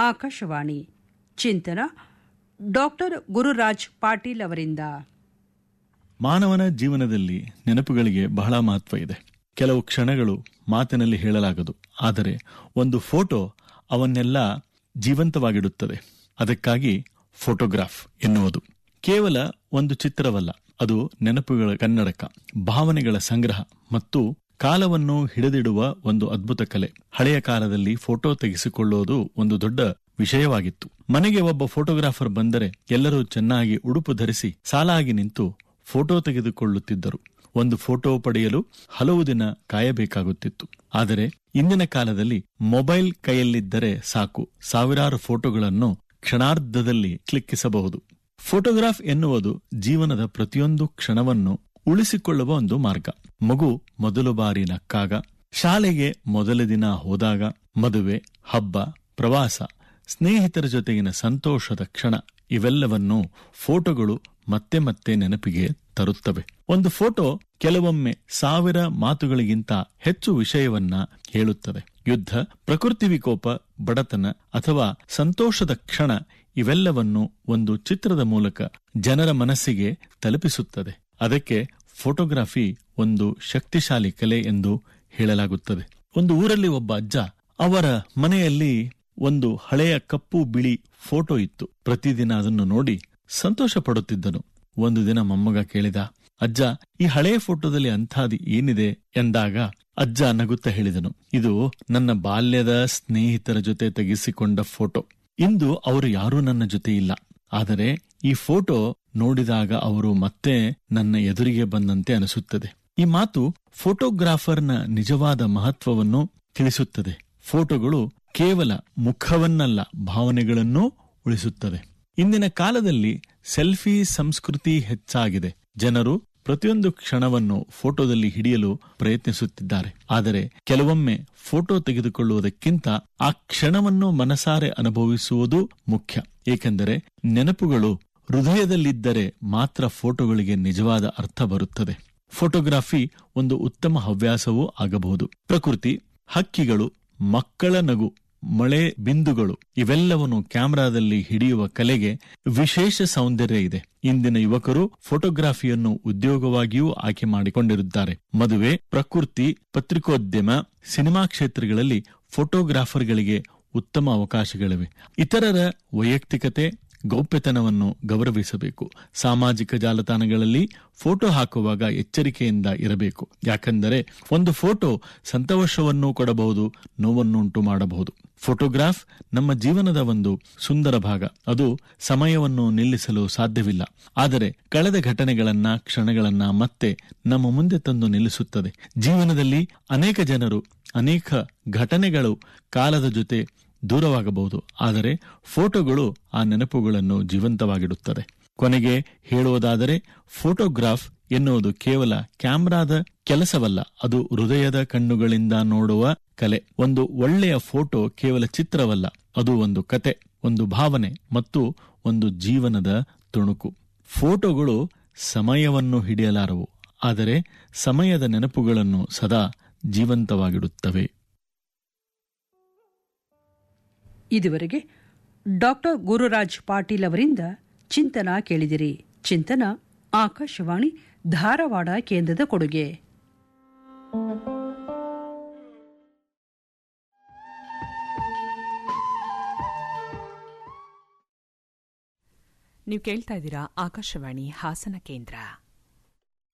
ಆಕಾಶವಾಣಿ ಚಿಂತನ ಡಾಕ್ಟರ್ ಗುರುರಾಜ್ ಪಾಟೀಲ್ ಅವರಿಂದ ಮಾನವನ ಜೀವನದಲ್ಲಿ ನೆನಪುಗಳಿಗೆ ಬಹಳ ಮಹತ್ವ ಇದೆ ಕೆಲವು ಕ್ಷಣಗಳು ಮಾತಿನಲ್ಲಿ ಹೇಳಲಾಗದು ಆದರೆ ಒಂದು ಫೋಟೋ ಅವನ್ನೆಲ್ಲ ಜೀವಂತವಾಗಿಡುತ್ತದೆ ಅದಕ್ಕಾಗಿ ಫೋಟೋಗ್ರಾಫ್ ಎನ್ನುವುದು ಕೇವಲ ಒಂದು ಚಿತ್ರವಲ್ಲ ಅದು ನೆನಪುಗಳ ಕನ್ನಡಕ ಭಾವನೆಗಳ ಸಂಗ್ರಹ ಮತ್ತು ಕಾಲವನ್ನು ಹಿಡಿದಿಡುವ ಒಂದು ಅದ್ಭುತ ಕಲೆ ಹಳೆಯ ಕಾಲದಲ್ಲಿ ಫೋಟೋ ತೆಗೆಸಿಕೊಳ್ಳುವುದು ಒಂದು ದೊಡ್ಡ ವಿಷಯವಾಗಿತ್ತು ಮನೆಗೆ ಒಬ್ಬ ಫೋಟೋಗ್ರಾಫರ್ ಬಂದರೆ ಎಲ್ಲರೂ ಚೆನ್ನಾಗಿ ಉಡುಪು ಧರಿಸಿ ಸಾಲಾಗಿ ನಿಂತು ಫೋಟೋ ತೆಗೆದುಕೊಳ್ಳುತ್ತಿದ್ದರು ಒಂದು ಫೋಟೋ ಪಡೆಯಲು ಹಲವು ದಿನ ಕಾಯಬೇಕಾಗುತ್ತಿತ್ತು ಆದರೆ ಇಂದಿನ ಕಾಲದಲ್ಲಿ ಮೊಬೈಲ್ ಕೈಯಲ್ಲಿದ್ದರೆ ಸಾಕು ಸಾವಿರಾರು ಫೋಟೋಗಳನ್ನು ಕ್ಷಣಾರ್ಧದಲ್ಲಿ ಕ್ಲಿಕ್ಕಿಸಬಹುದು ಫೋಟೋಗ್ರಾಫ್ ಎನ್ನುವುದು ಜೀವನದ ಪ್ರತಿಯೊಂದು ಕ್ಷಣವನ್ನು ಉಳಿಸಿಕೊಳ್ಳುವ ಒಂದು ಮಾರ್ಗ ಮಗು ಮೊದಲು ಬಾರಿ ನಕ್ಕಾಗ ಶಾಲೆಗೆ ಮೊದಲ ದಿನ ಹೋದಾಗ ಮದುವೆ ಹಬ್ಬ ಪ್ರವಾಸ ಸ್ನೇಹಿತರ ಜೊತೆಗಿನ ಸಂತೋಷದ ಕ್ಷಣ ಇವೆಲ್ಲವನ್ನು ಫೋಟೋಗಳು ಮತ್ತೆ ಮತ್ತೆ ನೆನಪಿಗೆ ತರುತ್ತವೆ ಒಂದು ಫೋಟೋ ಕೆಲವೊಮ್ಮೆ ಸಾವಿರ ಮಾತುಗಳಿಗಿಂತ ಹೆಚ್ಚು ವಿಷಯವನ್ನ ಹೇಳುತ್ತದೆ ಯುದ್ಧ ಪ್ರಕೃತಿ ವಿಕೋಪ ಬಡತನ ಅಥವಾ ಸಂತೋಷದ ಕ್ಷಣ ಇವೆಲ್ಲವನ್ನು ಒಂದು ಚಿತ್ರದ ಮೂಲಕ ಜನರ ಮನಸ್ಸಿಗೆ ತಲುಪಿಸುತ್ತದೆ ಅದಕ್ಕೆ ಫೋಟೋಗ್ರಫಿ ಒಂದು ಶಕ್ತಿಶಾಲಿ ಕಲೆ ಎಂದು ಹೇಳಲಾಗುತ್ತದೆ ಒಂದು ಊರಲ್ಲಿ ಒಬ್ಬ ಅಜ್ಜ ಅವರ ಮನೆಯಲ್ಲಿ ಒಂದು ಹಳೆಯ ಕಪ್ಪು ಬಿಳಿ ಫೋಟೋ ಇತ್ತು ಪ್ರತಿದಿನ ಅದನ್ನು ನೋಡಿ ಸಂತೋಷ ಪಡುತ್ತಿದ್ದನು ಒಂದು ದಿನ ಮೊಮ್ಮಗ ಕೇಳಿದ ಅಜ್ಜ ಈ ಹಳೆಯ ಫೋಟೋದಲ್ಲಿ ಅಂಥಾದಿ ಏನಿದೆ ಎಂದಾಗ ಅಜ್ಜ ನಗುತ್ತಾ ಹೇಳಿದನು ಇದು ನನ್ನ ಬಾಲ್ಯದ ಸ್ನೇಹಿತರ ಜೊತೆ ತೆಗೆಸಿಕೊಂಡ ಫೋಟೋ ಇಂದು ಅವರು ಯಾರೂ ನನ್ನ ಜೊತೆ ಇಲ್ಲ ಆದರೆ ಈ ಫೋಟೋ ನೋಡಿದಾಗ ಅವರು ಮತ್ತೆ ನನ್ನ ಎದುರಿಗೆ ಬಂದಂತೆ ಅನಿಸುತ್ತದೆ ಈ ಮಾತು ಫೋಟೋಗ್ರಾಫರ್ನ ನಿಜವಾದ ಮಹತ್ವವನ್ನು ತಿಳಿಸುತ್ತದೆ ಫೋಟೋಗಳು ಕೇವಲ ಮುಖವನ್ನಲ್ಲ ಭಾವನೆಗಳನ್ನೂ ಉಳಿಸುತ್ತದೆ ಇಂದಿನ ಕಾಲದಲ್ಲಿ ಸೆಲ್ಫಿ ಸಂಸ್ಕೃತಿ ಹೆಚ್ಚಾಗಿದೆ ಜನರು ಪ್ರತಿಯೊಂದು ಕ್ಷಣವನ್ನು ಫೋಟೋದಲ್ಲಿ ಹಿಡಿಯಲು ಪ್ರಯತ್ನಿಸುತ್ತಿದ್ದಾರೆ ಆದರೆ ಕೆಲವೊಮ್ಮೆ ಫೋಟೋ ತೆಗೆದುಕೊಳ್ಳುವುದಕ್ಕಿಂತ ಆ ಕ್ಷಣವನ್ನು ಮನಸಾರೆ ಅನುಭವಿಸುವುದು ಮುಖ್ಯ ಏಕೆಂದರೆ ನೆನಪುಗಳು ಹೃದಯದಲ್ಲಿದ್ದರೆ ಮಾತ್ರ ಫೋಟೋಗಳಿಗೆ ನಿಜವಾದ ಅರ್ಥ ಬರುತ್ತದೆ ಫೋಟೋಗ್ರಫಿ ಒಂದು ಉತ್ತಮ ಹವ್ಯಾಸವೂ ಆಗಬಹುದು ಪ್ರಕೃತಿ ಹಕ್ಕಿಗಳು ಮಕ್ಕಳ ನಗು ಮಳೆ ಬಿಂದುಗಳು ಇವೆಲ್ಲವನ್ನು ಕ್ಯಾಮೆರಾದಲ್ಲಿ ಹಿಡಿಯುವ ಕಲೆಗೆ ವಿಶೇಷ ಸೌಂದರ್ಯ ಇದೆ ಇಂದಿನ ಯುವಕರು ಫೋಟೋಗ್ರಫಿಯನ್ನು ಉದ್ಯೋಗವಾಗಿಯೂ ಆಯ್ಕೆ ಮಾಡಿಕೊಂಡಿರುತ್ತಾರೆ ಮದುವೆ ಪ್ರಕೃತಿ ಪತ್ರಿಕೋದ್ಯಮ ಸಿನಿಮಾ ಕ್ಷೇತ್ರಗಳಲ್ಲಿ ಫೋಟೋಗ್ರಾಫರ್ಗಳಿಗೆ ಉತ್ತಮ ಅವಕಾಶಗಳಿವೆ ಇತರರ ವೈಯಕ್ತಿಕತೆ ಗೌಪ್ಯತನವನ್ನು ಗೌರವಿಸಬೇಕು ಸಾಮಾಜಿಕ ಜಾಲತಾಣಗಳಲ್ಲಿ ಫೋಟೋ ಹಾಕುವಾಗ ಎಚ್ಚರಿಕೆಯಿಂದ ಇರಬೇಕು ಯಾಕೆಂದರೆ ಒಂದು ಫೋಟೋ ಸಂತೋಷವನ್ನು ಕೊಡಬಹುದು ನೋವನ್ನುಂಟು ಮಾಡಬಹುದು ಫೋಟೋಗ್ರಾಫ್ ನಮ್ಮ ಜೀವನದ ಒಂದು ಸುಂದರ ಭಾಗ ಅದು ಸಮಯವನ್ನು ನಿಲ್ಲಿಸಲು ಸಾಧ್ಯವಿಲ್ಲ ಆದರೆ ಕಳೆದ ಘಟನೆಗಳನ್ನ ಕ್ಷಣಗಳನ್ನ ಮತ್ತೆ ನಮ್ಮ ಮುಂದೆ ತಂದು ನಿಲ್ಲಿಸುತ್ತದೆ ಜೀವನದಲ್ಲಿ ಅನೇಕ ಜನರು ಅನೇಕ ಘಟನೆಗಳು ಕಾಲದ ಜೊತೆ ದೂರವಾಗಬಹುದು ಆದರೆ ಫೋಟೋಗಳು ಆ ನೆನಪುಗಳನ್ನು ಜೀವಂತವಾಗಿಡುತ್ತದೆ ಕೊನೆಗೆ ಹೇಳುವುದಾದರೆ ಫೋಟೋಗ್ರಾಫ್ ಎನ್ನುವುದು ಕೇವಲ ಕ್ಯಾಮ್ರಾದ ಕೆಲಸವಲ್ಲ ಅದು ಹೃದಯದ ಕಣ್ಣುಗಳಿಂದ ನೋಡುವ ಕಲೆ ಒಂದು ಒಳ್ಳೆಯ ಫೋಟೋ ಕೇವಲ ಚಿತ್ರವಲ್ಲ ಅದು ಒಂದು ಕತೆ ಒಂದು ಭಾವನೆ ಮತ್ತು ಒಂದು ಜೀವನದ ತುಣುಕು ಫೋಟೋಗಳು ಸಮಯವನ್ನು ಹಿಡಿಯಲಾರವು ಆದರೆ ಸಮಯದ ನೆನಪುಗಳನ್ನು ಸದಾ ಜೀವಂತವಾಗಿಡುತ್ತವೆ ಇದುವರೆಗೆ ಡಾಕ್ಟರ್ ಗುರುರಾಜ್ ಪಾಟೀಲ್ ಅವರಿಂದ ಚಿಂತನ ಕೇಳಿದಿರಿ ಚಿಂತನ ಆಕಾಶವಾಣಿ ಧಾರವಾಡ ಕೇಂದ್ರದ ಕೊಡುಗೆ ನೀವು ಕೇಳ್ತಾ ಇದ್ದೀರಾ ಆಕಾಶವಾಣಿ ಹಾಸನ ಕೇಂದ್ರ